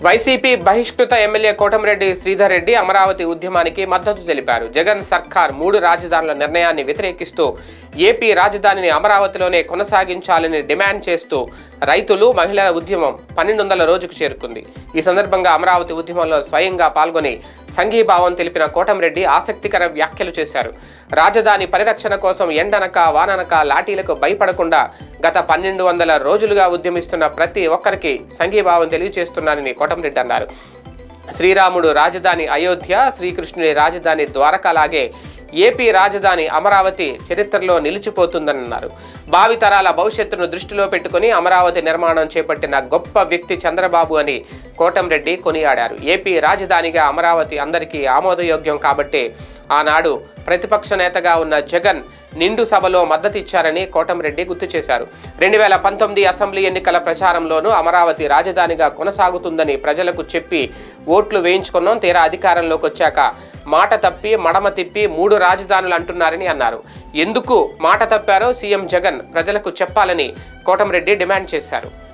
YCP బహిష్కృత MLA Kotamreddy Sridhar Reddy Amaravati ఉద్యమానికి మద్దతు తెలిపారు జగన్ సర్కార్ మూడు రాజధానుల నిర్ణయాన్ని వ్యతిరేకిస్తూ ఏపీ రాజధానిని అమరావతిలోనే కొనసాగించాలని డిమాండ్ చేస్తూ రైతులు మహిళల ఉద్యమం పన్నెండు వందల రోజుకు చేరుకుంది ఈ సందర్భంగా అమరావతి ఉద్యమంలో స్వయంగా పాల్గొని సంఘీభావం తెలిపిన కోటమిరెడ్డి ఆసక్తికర వ్యాఖ్యలు చేశారు రాజధాని పరిరక్షణ కోసం ఎండనక వాననక లాఠీలకు భయపడకుండా గత పన్నెండు వందల రోజులుగా ఉద్యమిస్తున్న ప్రతి ఒక్కరికి సంఘీభావం తెలియజేస్తున్నానని కోటమిరెడ్డి అన్నారు శ్రీరాముడు రాజధాని అయోధ్య శ్రీకృష్ణుడి రాజధాని ద్వారకలాగే ఏపీ రాజధాని అమరావతి చరిత్రలో నిలిచిపోతుందన్నారు భావితరాల భవిష్యత్తును దృష్టిలో పెట్టుకుని అమరావతి నిర్మాణం చేపట్టిన గొప్ప వ్యక్తి చంద్రబాబు అని కోటంరెడ్డి కొనియాడారు ఏపీ రాజధానిగా అమరావతి అందరికీ ఆమోదయోగ్యం కాబట్టి ఆనాడు ప్రతిపక్ష నేతగా ఉన్న జగన్ నిండు సభలో మద్దతిచ్చారని కోటంరెడ్డి గుర్తు చేశారు రెండు వేల పంతొమ్మిది అసెంబ్లీ ఎన్నికల ప్రచారంలోనూ అమరావతి రాజధానిగా కొనసాగుతుందని ప్రజలకు చెప్పి ఓట్లు వేయించుకున్నాం తీరా అధికారంలోకి వచ్చాక మాట తప్పి మడమ తిప్పి మూడు రాజధానులు అంటున్నారని అన్నారు ఎందుకు మాట తప్పారో సీఎం జగన్ ప్రజలకు చెప్పాలని కోటంరెడ్డి డిమాండ్ చేశారు